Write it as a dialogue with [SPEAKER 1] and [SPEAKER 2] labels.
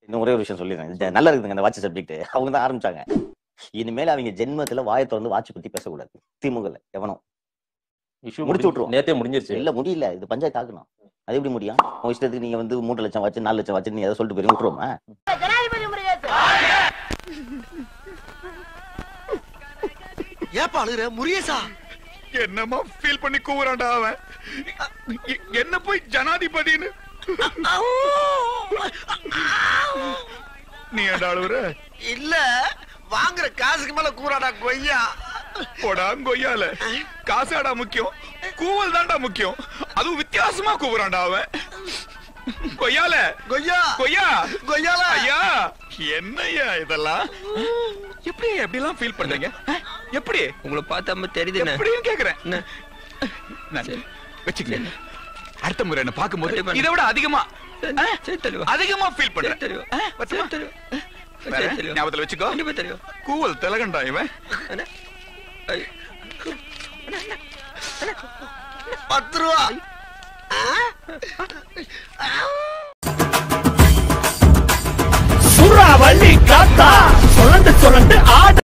[SPEAKER 1] இன்னும் ஒரே ஒரு விஷயம் சொல்லிடுறேன் இது நல்லா இருக்குதுங்க அந்த வாட்ச் சப்ஜெக்ட் அவங்க தான் ஆரம்பிச்சாங்க இனிமேல் அவங்க ஜென்மத்துல வாயை திறந்து வாட்ச் பத்தி பேசக்கூடாது திமுகல எவனும்
[SPEAKER 2] இஷ்யூ
[SPEAKER 1] முடிச்சு விட்டுருவோம்.
[SPEAKER 2] நேத்தே முடிஞ்சிருச்சு
[SPEAKER 1] இல்ல முடியல இது பஞ்சாயத்து ஆகணும் அது எப்படி முடியும் உங்க இஷ்டத்துக்கு நீங்க வந்து மூன்று லட்சம் வச்சு நாலு லட்சம் வச்சு நீங்க எதை சொல்லிட்டு போய் விட்டுருவோமா
[SPEAKER 3] ஏப்பா அழுகுற முருகேசா
[SPEAKER 4] என்னமா ஃபீல் பண்ணி கூவுறான்டா அவன் எ- என்ன போய் ஜனாதிபதின்னு நீ ஏன்டா அழுவுற
[SPEAKER 3] இல்ல வாங்குற காசுக்கு மேல கூறாடா கொய்யா
[SPEAKER 4] போடா கொய்யால காசாடா முக்கியம் கூவல் தான்டா முக்கியம் அதுவும் வித்தியாசமா கூவுறான்டா அவன் கொய்யால
[SPEAKER 3] கொய்யா
[SPEAKER 4] கொய்யா
[SPEAKER 3] கொய்யால
[SPEAKER 4] ஐயா என்னய்யா இதெல்லாம் எப்படி எப்படி எல்லாம் ஃபீல் பண்றீங்க அஹ், எப்படி
[SPEAKER 5] உங்களை பார்த்தா தெரியுதுண்ணே
[SPEAKER 4] எப்படின்னு கேக்குறேன்
[SPEAKER 5] என்ன?
[SPEAKER 4] நான் வச்சுக்கங்க அடுத்த முறை என்ன பார்க்கும்போது
[SPEAKER 5] கண்டிப்பா.
[SPEAKER 4] இதை விட அதிகமா அஹ்,
[SPEAKER 5] சரி தெரியும்
[SPEAKER 4] அதிகமா ஃபீல்
[SPEAKER 5] சரி
[SPEAKER 4] பண்றேன்
[SPEAKER 5] தெரியும்
[SPEAKER 4] அஹ், பத்துமா?
[SPEAKER 5] சரி தெரியும்
[SPEAKER 4] வேற?
[SPEAKER 5] சரி தெரியும்
[SPEAKER 4] ஞாபகத்துல வச்சுக்கோ
[SPEAKER 5] கண்டிப்பா தெரியும்
[SPEAKER 4] கூவல் திலகண்டா இவன்
[SPEAKER 5] அண்ணே. ஐ,
[SPEAKER 3] பத்து ரூபா
[SPEAKER 6] சுறாவளி காத்தா சுழண்டு சுழண்டு ஆடு